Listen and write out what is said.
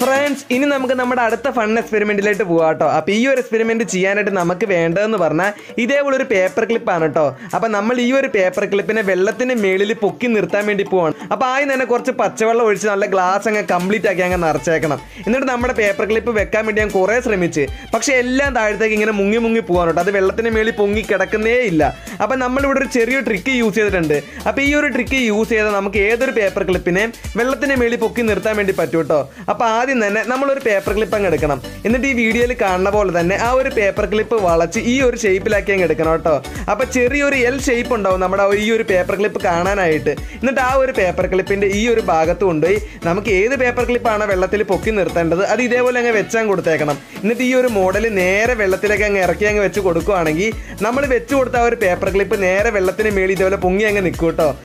friends ഇനി നമുക്ക് നമ്മുടെ അടുത്ത ഫൺ എക്സ്പെരിമെന്റിലേക്ക് പോകാം കേട്ടോ അപ്പോൾ ഈ ഒരു എക്സ്പെരിമെന്റ് ചെയ്യാനായിട്ട് നമുക്ക് വേണ്ടതെന്ന് പറഞ്ഞാൽ ഇതേപോലെ ഒരു പേപ്പർ ക്ലിപ്പാണ് കേട്ടോ അപ്പോൾ നമ്മൾ ഈ ഒരു പേപ്പർ ക്ലിപ്പിനെ വെള്ളത്തിന് മേളിൽ പൊക്കി നിർത്താൻ വേണ്ടി പോവാണ് അപ്പോൾ ആദ്യം തന്നെ കുറച്ച് പച്ചവെള്ളം ഒഴിച്ച് നല്ല ഗ്ലാസ് അങ്ങ് കംപ്ലീറ്റ് ആക്കി അങ്ങ് നിറച്ചേക്കണം എന്നിട്ട് നമ്മുടെ പേപ്പർ ക്ലിപ്പ് വെക്കാൻ വേണ്ടി ഞാൻ കുറേ ശ്രമിച്ച് പക്ഷേ എല്ലാം താഴത്തേക്ക് ഇങ്ങനെ മുങ്ങി മുങ്ങി പോകാൻ കേട്ടോ അത് വെള്ളത്തിന് മേളിൽ പൊങ്ങി കിടക്കുന്നേ ഇല്ല അപ്പം നമ്മളിവിടെ ഒരു ചെറിയ ട്രിക്ക് യൂസ് ചെയ്തിട്ടുണ്ട് അപ്പോൾ ഈ ഒരു ട്രിക്ക് യൂസ് ചെയ്താൽ നമുക്ക് ഏതൊരു പേപ്പർ ക്ലിപ്പിനെ വെള്ളത്തിന് മേളിൽ പൊക്കി നിർത്താൻ വേണ്ടി പറ്റും കേട്ടോ അപ്പോൾ ആദ്യം തന്നെ നമ്മളൊരു പേപ്പർ ക്ലിപ്പ് അങ്ങ് എടുക്കണം എന്നിട്ട് ഈ വീഡിയോയിൽ കാണുന്ന പോലെ തന്നെ ആ ഒരു പേപ്പർ ക്ലിപ്പ് വളച്ച് ഈ ഒരു ഷേപ്പിലാക്കി അങ്ങ് എടുക്കണം കേട്ടോ അപ്പോൾ ചെറിയൊരു എൽ ഷേപ്പ് ഉണ്ടാവും നമ്മുടെ ഈ ഒരു പേപ്പർ ക്ലിപ്പ് കാണാനായിട്ട് എന്നിട്ട് ആ ഒരു പേപ്പർ ക്ലിപ്പിന്റെ ഈ ഒരു ഭാഗത്ത് കൊണ്ടുപോയി നമുക്ക് ഏത് പേപ്പർ ക്ലിപ്പാണ് വെള്ളത്തിൽ പൊക്കി നിർത്തേണ്ടത് അത് ഇതേപോലെ അങ്ങ് വെച്ചാൽ കൊടുത്തേക്കണം എന്നിട്ട് ഈ ഒരു മോഡൽ നേരെ വെള്ളത്തിലേക്ക് അങ്ങ് ഇറക്കി അങ്ങ് വെച്ച് കൊടുക്കുകയാണെങ്കിൽ നമ്മൾ വെച്ച് കൊടുത്ത ആ ഒരു പേപ്പർ ക്ലിപ്പ് നേരെ വെള്ളത്തിന് മേളിൽ ഇതേപോലെ പൊങ്ങി അങ്ങ് നിൽക്കും കേട്ടോ